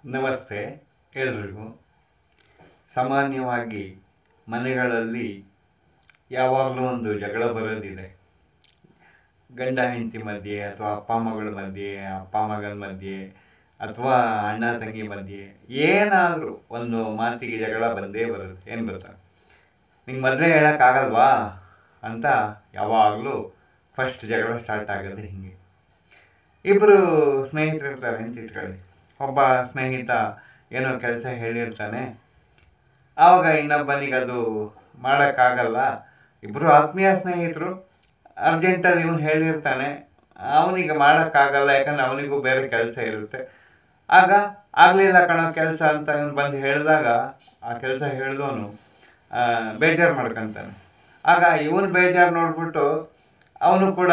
ನಮಸ್ತೆ ಎಲ್ರಿಗೂ ಸಾಮಾನ್ಯವಾಗಿ ಮನೆಗಳಲ್ಲಿ ಯಾವಾಗಲೂ ಒಂದು ಜಗಳ ಬರೋದಿದೆ ಗಂಡ ಹೆಂಡತಿ ಮಧ್ಯೆ ಅಥವಾ ಅಪ್ಪ ಮಗಳ ಮಧ್ಯೆ ಅಪ್ಪ ಮಗನ ಮಧ್ಯೆ ಅಥವಾ ಅಣ್ಣ ತಂಗಿ ಮಧ್ಯೆ ಏನಾದರೂ ಒಂದು ಮಾತಿಗೆ ಜಗಳ ಬಂದೇ ಬರುತ್ತೆ ಏನು ಗೊತ್ತಾ ನಿಂಗೆ ಮೊದಲೇ ಹೇಳೋಕ್ಕಾಗಲ್ವಾ ಅಂತ ಯಾವಾಗಲೂ ಫಸ್ಟ್ ಜಗಳ ಸ್ಟಾರ್ಟ್ ಆಗೋದು ಹೀಗೆ ಇಬ್ಬರು ಸ್ನೇಹಿತರು ಇರ್ತಾರೆ ಅಂತ ಇಟ್ಕೊಳ್ಳಿ ಒಬ್ಬ ಸ್ನೇಹಿತ ಏನೋ ಕೆಲಸ ಹೇಳಿರ್ತಾನೆ ಆವಾಗ ಇನ್ನೊಬ್ಬನಿಗೆ ಅದು ಮಾಡೋಕ್ಕಾಗಲ್ಲ ಇಬ್ಬರು ಆತ್ಮೀಯ ಸ್ನೇಹಿತರು ಅರ್ಜೆಂಟಲ್ಲಿ ಇವನು ಹೇಳಿರ್ತಾನೆ ಅವನಿಗೆ ಮಾಡೋಕ್ಕಾಗಲ್ಲ ಯಾಕಂದ್ರೆ ಅವನಿಗೂ ಬೇರೆ ಕೆಲಸ ಇರುತ್ತೆ ಆಗ ಆಗಲಿಲ್ಲ ಕಣೋ ಕೆಲಸ ಅಂತ ಇವನು ಬಂದು ಹೇಳಿದಾಗ ಆ ಕೆಲಸ ಹೇಳಿದವನು ಬೇಜಾರು ಮಾಡ್ಕೊತಾನೆ ಆಗ ಇವನು ಬೇಜಾರು ನೋಡ್ಬಿಟ್ಟು ಅವನು ಕೂಡ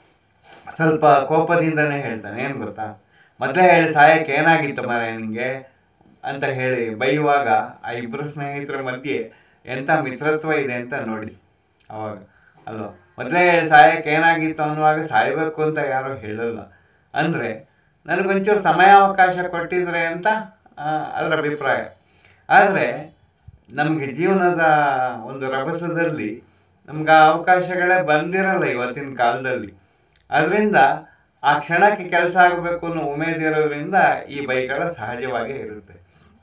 ಸ್ವಲ್ಪ ಕೋಪದಿಂದನೇ ಹೇಳ್ತಾನೆ ಏನು ಗೊತ್ತಾ ಮೊದಲೇ ಹೇಳಿ ಸಾಯಕ್ಕೆ ಏನಾಗಿತ್ತು ಮರ ನಿನಗೆ ಅಂತ ಹೇಳಿ ಬೈಯುವಾಗ ಆ ಇಬ್ಬರು ಸ್ನೇಹಿತರ ಮಧ್ಯೆ ಎಂಥ ಮಿತ್ರತ್ವ ಇದೆ ಅಂತ ನೋಡಿ ಅವಾಗ ಅಲ್ವಾ ಮೊದಲೇ ಹೇಳಿ ಸಾಯಕ್ಕೆ ಏನಾಗಿತ್ತು ಅನ್ನುವಾಗ ಸಾಯಬೇಕು ಅಂತ ಯಾರೂ ಹೇಳಲ್ಲ ಅಂದರೆ ನನಗೊಂಚೂರು ಸಮಯಾವಕಾಶ ಕೊಟ್ಟಿದ್ರೆ ಅಂತ ಆ, ಅದರ ಅಭಿಪ್ರಾಯ ಆದರೆ ನಮಗೆ ಜೀವನದ ಒಂದು ರಭಸದಲ್ಲಿ ನಮ್ಗೆ ಆ ಅವಕಾಶಗಳೇ ಬಂದಿರಲ್ಲ ಇವತ್ತಿನ ಕಾಲದಲ್ಲಿ ಅದರಿಂದ ಆ ಕ್ಷಣಕ್ಕೆ ಕೆಲಸ ಆಗಬೇಕು ಅನ್ನೋ ಉಮೇದಿರೋದ್ರಿಂದ ಈ ಬೈಗಳ ಸಹಜವಾಗೇ ಇರುತ್ತೆ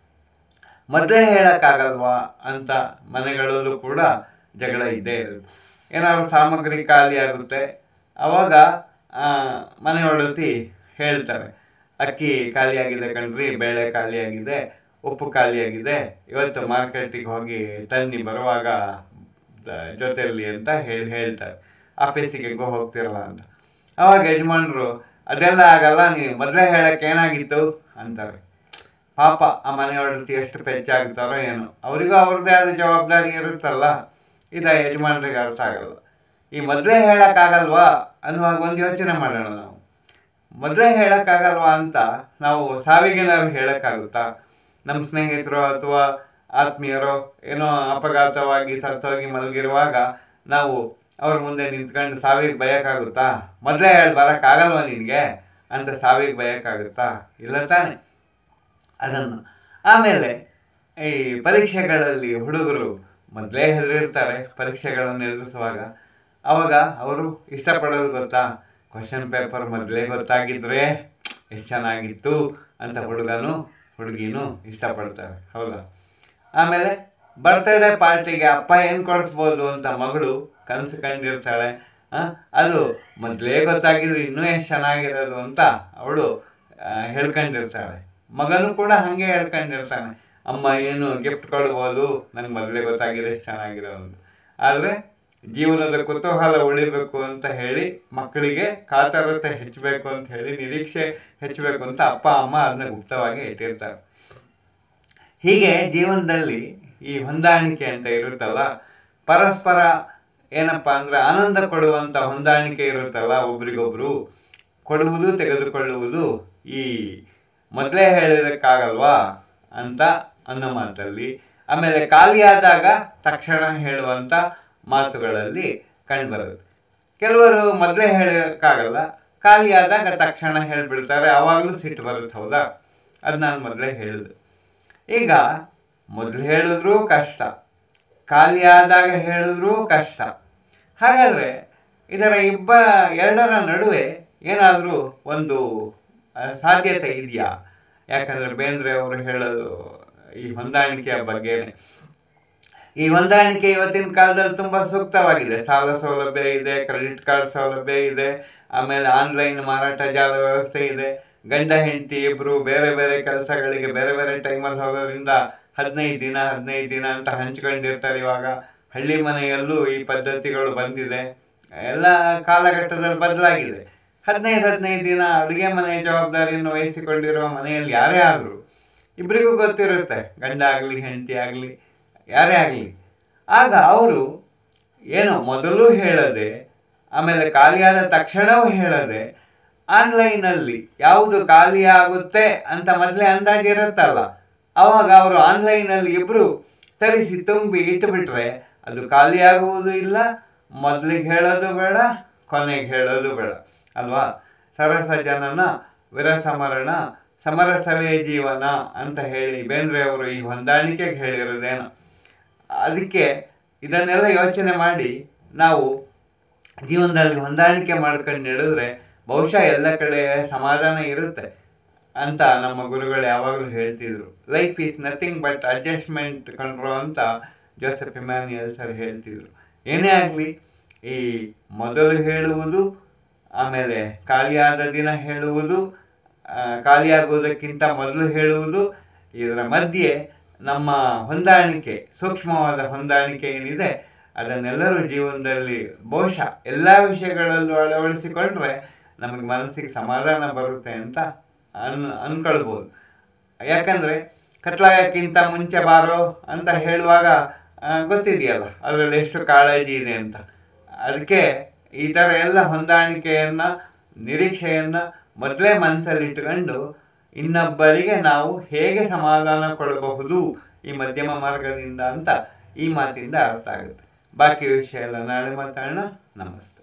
ಮೊದಲೇ ಹೇಳೋಕ್ಕಾಗಲ್ವಾ ಅಂತ ಮನೆಗಳಲ್ಲೂ ಕೂಡ ಜಗಳ ಇದ್ದೇ ಇರುತ್ತೆ ಏನಾದ್ರು ಸಾಮಗ್ರಿ ಖಾಲಿ ಆಗುತ್ತೆ ಅವಾಗ ಆ, ಮನೆ ಒಡತಿ ಹೇಳ್ತಾರೆ ಅಕ್ಕಿ ಖಾಲಿಯಾಗಿದೆ ಕಣ್ರಿ ಬೇಳೆ ಖಾಲಿಯಾಗಿದೆ ಉಪ್ಪು ಖಾಲಿಯಾಗಿದೆ ಇವತ್ತು ಮಾರ್ಕೆಟಿಗೆ ಹೋಗಿ ತನ್ನಿ ಬರುವಾಗ ದ- ಜೊತೆಯಲ್ಲಿ ಅಂತ ಹೇಳಿ ಹೇಳ್ತಾರೆ ಆಫೀಸಿಗೆ ಹೆಂಗೋ ಹೋಗ್ತಿರಲ್ಲ ಅಂತ ಅವಾಗ ಯಜಮಾನ್ರು ಅದೆಲ್ಲ ಆಗಲ್ಲ ನೀವು ಮೊದಲೇ ಹೇಳಕ್ಕೆ ಏನಾಗಿತ್ತು ಅಂತಾರೆ ಪಾಪ ಆ ಮನೆ ಒಡತಿ ಎಷ್ಟು ಪೆಚ್ಚಾಗ್ತಾರೋ ಏನೋ ಅವರಿಗೂ ಅವ್ರದ್ದೇ ಆದ ಜವಾಬ್ದಾರಿ ಇರುತ್ತಲ್ಲ ಇದ ಯಜಮಾನ್ರಿಗೆ ಅರ್ಥ ಆಗಲ್ಲ ಈ ಮೊದಲೇ ಹೇಳೋಕ್ಕಾಗಲ್ವಾ ಅನ್ನುವಾಗ ಒಂದು ಯೋಚನೆ ಮಾಡೋಣ ನಾವು ಮೊದಲೇ ಹೇಳೋಕ್ಕಾಗಲ್ವಾ ಅಂತ ನಾವು ಸಾವಿಗೇನಾದ್ರು ಹೇಳೋಕ್ಕಾಗುತ್ತಾ ನಮ್ಮ ಸ್ನೇಹಿತರು ಅಥವಾ ಆತ್ಮೀಯರು ಏನೋ ಅಪಘಾತವಾಗಿ ಸತ್ತೋಗಿ ಮಲಗಿರುವಾಗ ನಾವು ಅವ್ರ ಮುಂದೆ ನಿಂತ್ಕೊಂಡು ಸಾವಿಗೆ ಬಯೋಕ್ಕಾಗುತ್ತಾ ಮೊದಲೇ ಹೇಳಿ ಬರೋಕ್ಕಾಗಲ್ವಾ ನಿನಗೆ ಅಂತ ಸಾವಿಗೆ ಬಯೋಕ್ಕಾಗುತ್ತಾ ಇಲ್ಲ ತಾನೆ ಅದನ್ನು ಆಮೇಲೆ ಈ ಪರೀಕ್ಷೆಗಳಲ್ಲಿ ಹುಡುಗರು ಮೊದಲೇ ಹೆದರಿರ್ತಾರೆ ಪರೀಕ್ಷೆಗಳನ್ನು ಎದುರಿಸುವಾಗ ಅವಾಗ ಅವರು ಇಷ್ಟಪಡೋದು ಗೊತ್ತಾ ಕ್ವಶನ್ ಪೇಪರ್ ಮೊದಲೇ ಗೊತ್ತಾಗಿದ್ರೆ ಎಷ್ಟು ಚೆನ್ನಾಗಿತ್ತು ಅಂತ ಹುಡುಗನು ಹುಡುಗಿನೂ ಇಷ್ಟಪಡ್ತಾರೆ ಹೌದಾ ಆಮೇಲೆ ಬರ್ತ್ಡೇ ಪಾರ್ಟಿಗೆ ಅಪ್ಪ ಏನು ಕೊಡಿಸ್ಬೋದು ಅಂತ ಮಗಳು ಕನಸು ಕಂಡಿರ್ತಾಳೆ ಆ, ಅದು ಮೊದಲೇ ಗೊತ್ತಾಗಿದ್ರೆ ಇನ್ನೂ ಎಷ್ಟು ಚೆನ್ನಾಗಿರೋದು ಅಂತ ಅವಳು ಆ, ಹೇಳ್ಕೊಂಡಿರ್ತಾಳೆ ಮಗನು ಕೂಡ ಹಾಗೆ ಹೇಳ್ಕೊಂಡಿರ್ತಾನೆ ಅಮ್ಮ ಏನು ಗಿಫ್ಟ್ ಕೊಡ್ಬೋದು ನಂಗೆ ಮೊದಲೇ ಗೊತ್ತಾಗಿರೋ ಎಷ್ಟು ಚೆನ್ನಾಗಿರೋದು ಅಂತ ಆದರೆ ಜೀವನದ ಕುತೂಹಲ ಉಳಿಬೇಕು ಅಂತ ಹೇಳಿ ಮಕ್ಕಳಿಗೆ ಕಾತರತೆ ಹೆಚ್ಚಬೇಕು ಅಂತ ಹೇಳಿ ನಿರೀಕ್ಷೆ ಹೆಚ್ಚಬೇಕು ಅಂತ ಅಪ್ಪ ಅಮ್ಮ ಅದನ್ನ ಗುಪ್ತವಾಗಿ ಇಟ್ಟಿರ್ತಾರೆ ಹೀಗೆ ಜೀವನದಲ್ಲಿ ಈ ಹೊಂದಾಣಿಕೆ ಅಂತ ಇರುತ್ತಲ್ಲ ಪರಸ್ಪರ ಏನಪ್ಪ ಅಂದ್ರೆ ಆನಂದ ಕೊಡುವಂಥ ಹೊಂದಾಣಿಕೆ ಇರುತ್ತಲ್ಲ ಒಬ್ರಿಗೊಬ್ರು ಕೊಡುವುದು ತೆಗೆದುಕೊಳ್ಳುವುದು ಈ ಮೊದಲೇ ಹೇಳಿದಕ್ಕಾಗಲ್ವಾ ಅಂತ ಅನ್ನೋ ಮಾತಲ್ಲಿ ಆಮೇಲೆ ಖಾಲಿಯಾದಾಗ ತಕ್ಷಣ ಹೇಳುವಂಥ ಮಾತುಗಳಲ್ಲಿ ಕಂಡುಬರುತ್ತೆ ಕೆಲವರು ಮೊದಲೇ ಹೇಳೋಕ್ಕಾಗಲ್ಲ ಖಾಲಿ ಆದಾಗ ತಕ್ಷಣ ಹೇಳಿಬಿಡ್ತಾರೆ ಆವಾಗಲೂ ಸಿಟ್ಟು ಬರುತ್ತೆ ಹೌದಾ ಅದು ನಾನು ಮೊದಲೇ ಹೇಳಿದೆ ಈಗ ಮೊದಲು ಹೇಳಿದ್ರೂ ಕಷ್ಟ ಖಾಲಿ ಆದಾಗ ಹೇಳಿದ್ರೂ ಕಷ್ಟ ಹಾಗಾದರೆ ಇದರ ಇಬ್ಬ ಎರಡರ ನಡುವೆ ಏನಾದರೂ ಒಂದು ಆ, ಸಾಧ್ಯತೆ ಇದೆಯಾ ಯಾಕಂದರೆ ಬೇಂದ್ರೆ ಅವರು ಹೇಳೋದು ಈ ಹೊಂದಾಣಿಕೆಯ ಬಗ್ಗೆನೇ ಈ ಹೊಂದಾಣಿಕೆ ಇವತ್ತಿನ ಕಾಲದಲ್ಲಿ ತುಂಬ ಸೂಕ್ತವಾಗಿದೆ ಸಾಲ ಸೌಲಭ್ಯ ಇದೆ ಕ್ರೆಡಿಟ್ ಕಾರ್ಡ್ ಸೌಲಭ್ಯ ಇದೆ ಆಮೇಲೆ ಆನ್ಲೈನ್ ಮಾರಾಟ ಜಾಲ ವ್ಯವಸ್ಥೆ ಇದೆ ಗಂಡ ಹೆಂಡತಿ ಇಬ್ಬರು ಬೇರೆ ಬೇರೆ ಕೆಲಸಗಳಿಗೆ ಬೇರೆ ಬೇರೆ ಟೈಮಲ್ಲಿ ಹೋಗೋದ್ರಿಂದ ಹದಿನೈದು ದಿನ ಹದಿನೈದು ದಿನ ಅಂತ ಹಂಚ್ಕೊಂಡಿರ್ತಾರೆ ಇವಾಗ ಹಳ್ಳಿ ಮನೆಯಲ್ಲೂ ಈ ಪದ್ಧತಿಗಳು ಬಂದಿದೆ ಎಲ್ಲ ಕಾಲಘಟ್ಟದಲ್ಲಿ ಬದಲಾಗಿದೆ ಹದಿನೈದು ಹದಿನೈದು ದಿನ ಅಡುಗೆ ಮನೆಯ ಜವಾಬ್ದಾರಿಯನ್ನು ವಹಿಸಿಕೊಂಡಿರುವ ಮನೆಯಲ್ಲಿ ಯಾರೇ ಆದರೂ ಇಬ್ಬರಿಗೂ ಗೊತ್ತಿರುತ್ತೆ ಗಂಡ ಆಗಲಿ ಹೆಂಡತಿ ಆಗಲಿ ಯಾರೇ ಆಗಲಿ ಆಗ ಅವರು ಏನು ಮೊದಲು ಹೇಳದೆ ಆಮೇಲೆ ಖಾಲಿಯಾದ ತಕ್ಷಣವೂ ಹೇಳದೆ ಆನ್ಲೈನಲ್ಲಿ ಯಾವುದು ಖಾಲಿ ಆಗುತ್ತೆ ಅಂತ ಮೊದಲೇ ಅಂದಾಜಿರುತ್ತಲ್ಲ ಅವಾಗ ಅವರು ಆನ್ಲೈನಲ್ಲಿ ಇಬ್ಬರು ತರಿಸಿ ತುಂಬಿ ಇಟ್ಟುಬಿಟ್ರೆ ಅದು ಖಾಲಿ ಆಗುವುದು ಇಲ್ಲ ಮೊದಲಿಗೆ ಹೇಳೋದು ಬೇಡ ಕೊನೆಗೆ ಹೇಳೋದು ಬೇಡ ಅಲ್ವಾ ಸರಸ ಜನನ ವಿರಸಮರಣ ಸಮರಸವೇ ಜೀವನ ಅಂತ ಹೇಳಿ ಬೇಂದ್ರೆ ಅವರು ಈ ಹೊಂದಾಣಿಕೆಗೆ ಹೇಳಿರೋದೇನೋ ಅದಕ್ಕೆ ಇದನ್ನೆಲ್ಲ ಯೋಚನೆ ಮಾಡಿ ನಾವು ಜೀವನದಲ್ಲಿ ಹೊಂದಾಣಿಕೆ ಮಾಡ್ಕೊಂಡು ನಡೆದ್ರೆ ಬಹುಶಃ ಎಲ್ಲ ಕಡೆ ಸಮಾಧಾನ ಇರುತ್ತೆ ಅಂತ ನಮ್ಮ ಗುರುಗಳು ಯಾವಾಗಲೂ ಹೇಳ್ತಿದ್ರು life is nothing but adjustment control ಅಂತ ಜೋಸೆಫ್ ಇಮ್ಯಾನ್ಯುಯಲ್ ಸರ್ ಹೇಳ್ತಿದ್ರು ಏನೇ ಆಗಲಿ ಈ ಮೊದಲು ಹೇಳುವುದು ಆಮೇಲೆ ಖಾಲಿಯಾದ ದಿನ ಹೇಳುವುದು ಆ, ಖಾಲಿಯಾಗುವುದಕ್ಕಿಂತ ಮೊದಲು ಹೇಳುವುದು ಇದರ ಮಧ್ಯೆ ನಮ್ಮ ಹೊಂದಾಣಿಕೆ ಸೂಕ್ಷ್ಮವಾದ ಹೊಂದಾಣಿಕೆ ಏನಿದೆ ಅದನ್ನೆಲ್ಲರೂ ಜೀವನದಲ್ಲಿ ಬಹುಶಃ ಎಲ್ಲ ವಿಷಯಗಳಲ್ಲೂ ಅಳವಡಿಸಿಕೊಂಡ್ರೆ ನಮಗೆ ಮನಸ್ಸಿಗೆ ಸಮಾಧಾನ ಬರುತ್ತೆ ಅಂತ ಅನ್ ಅನ್ಕೊಳ್ಬೋದು ಯಾಕಂದರೆ ಕತ್ಲಾಯಕ್ಕಿಂತ ಮುಂಚೆ ಬಾರೋ ಅಂತ ಹೇಳುವಾಗ ಆ, ಗೊತ್ತಿದೆಯಲ್ಲ ಅದರಲ್ಲಿ ಎಷ್ಟು ಕಾಳಜಿ ಇದೆ ಅಂತ ಅದಕ್ಕೆ ಈ ಥರ ಎಲ್ಲ ಹೊಂದಾಣಿಕೆಯನ್ನು ನಿರೀಕ್ಷೆಯನ್ನು ಮೊದಲೇ ಮನಸ್ಸಲ್ಲಿ ಇಟ್ಕೊಂಡು ಇನ್ನೊಬ್ಬರಿಗೆ ನಾವು ಹೇಗೆ ಸಮಾಧಾನ ಕೊಡಬಹುದು ಈ ಮಧ್ಯಮ ಮಾರ್ಗದಿಂದ ಅಂತ ಈ ಮಾತಿಂದ ಅರ್ಥ ಆಗುತ್ತೆ ಬಾಕಿ ವಿಷಯ ಎಲ್ಲ ನಾಳೆ ಮಾತಾಡೋಣ ನಮಸ್ತೆ